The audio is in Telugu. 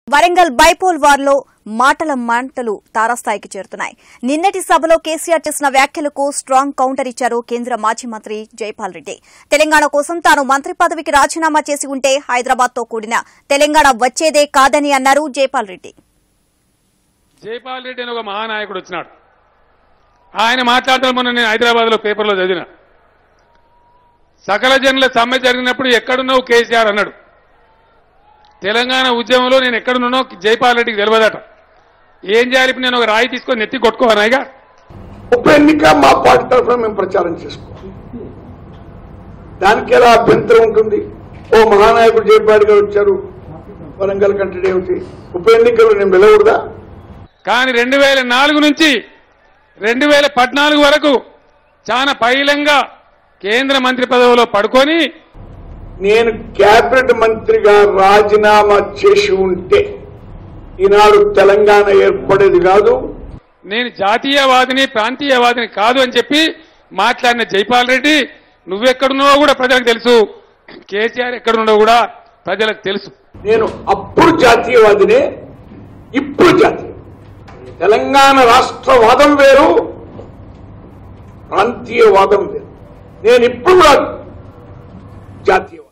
వరంగల్ బైపోల్ వార్లో మాటల మంటలు తారాస్థాయికి చేరుతున్నాయి నిన్నటి సభలో కేసీఆర్ చేసిన వ్యాఖ్యలకు స్ట్రాంగ్ కౌంటర్ ఇచ్చారు కేంద్ర మాజీ మంత్రి జైపాల్ రెడ్డి తెలంగాణ కోసం తాను మంత్రి పదవికి రాజీనామా చేసి ఉంటే హైదరాబాద్ తో కూడిన తెలంగాణ వచ్చేదే కాదని అన్నారు జైపాల్ రెడ్డి జైపాల్ రెడ్డి అని ఒక మహానాయకుడు వచ్చినాడు ఆయన మాట్లాడడం మొన్న నేను హైదరాబాద్ లో పేపర్లో చదివిన సకల జనుల సమ్మె జరిగినప్పుడు ఎక్కడున్నావు కేసీఆర్ అన్నాడు తెలంగాణ ఉద్యమంలో నేను ఎక్కడున్నానో జైపాల్ రెడ్డికి తెలియదట ఏం చేయాలి ఇప్పుడు నేను ఒక రాయి తీసుకొని నెత్తి కొట్టుకోవానాయిగా ఉప ఎన్నిక మా పార్టీ తరఫున మేము ప్రచారం చేసుకోవాలి దానికి ఎలా అభ్యంతరం ఉంటుంది ఓ మహానాయకుడు జయపాడి గారు వచ్చారు వరంగల్ కంటే ఏమిటి ఉప ఎన్నికలు నేను వెళ్ళకూడదా కానీ రెండు వేల నాలుగు నుంచి రెండు వేల పద్నాలుగు వరకు చాలా పైలంగా కేంద్ర మంత్రి పదవిలో పడుకొని నేను కేబినెట్ మంత్రిగా రాజీనామా చేసి ఉంటే ఈనాడు తెలంగాణ ఏర్పడేది కాదు నేను జాతీయవాదిని ప్రాంతీయవాదిని కాదు అని చెప్పి మాట్లాడిన జైపాల్ రెడ్డి నువ్వెక్కడున్నావో కూడా ప్రజలకు తెలుసు కేసీఆర్ ఎక్కడున్నావో కూడా ప్రజలకు తెలుసు నేను అప్పుడు జాతీయవాదినే ఇప్పుడు జాతీయ తెలంగాణ రాష్ట్రవాదం వేరు ప్రాంతీయవాదం వేరు నేను ఇప్పుడు కూడా జాతీయవాది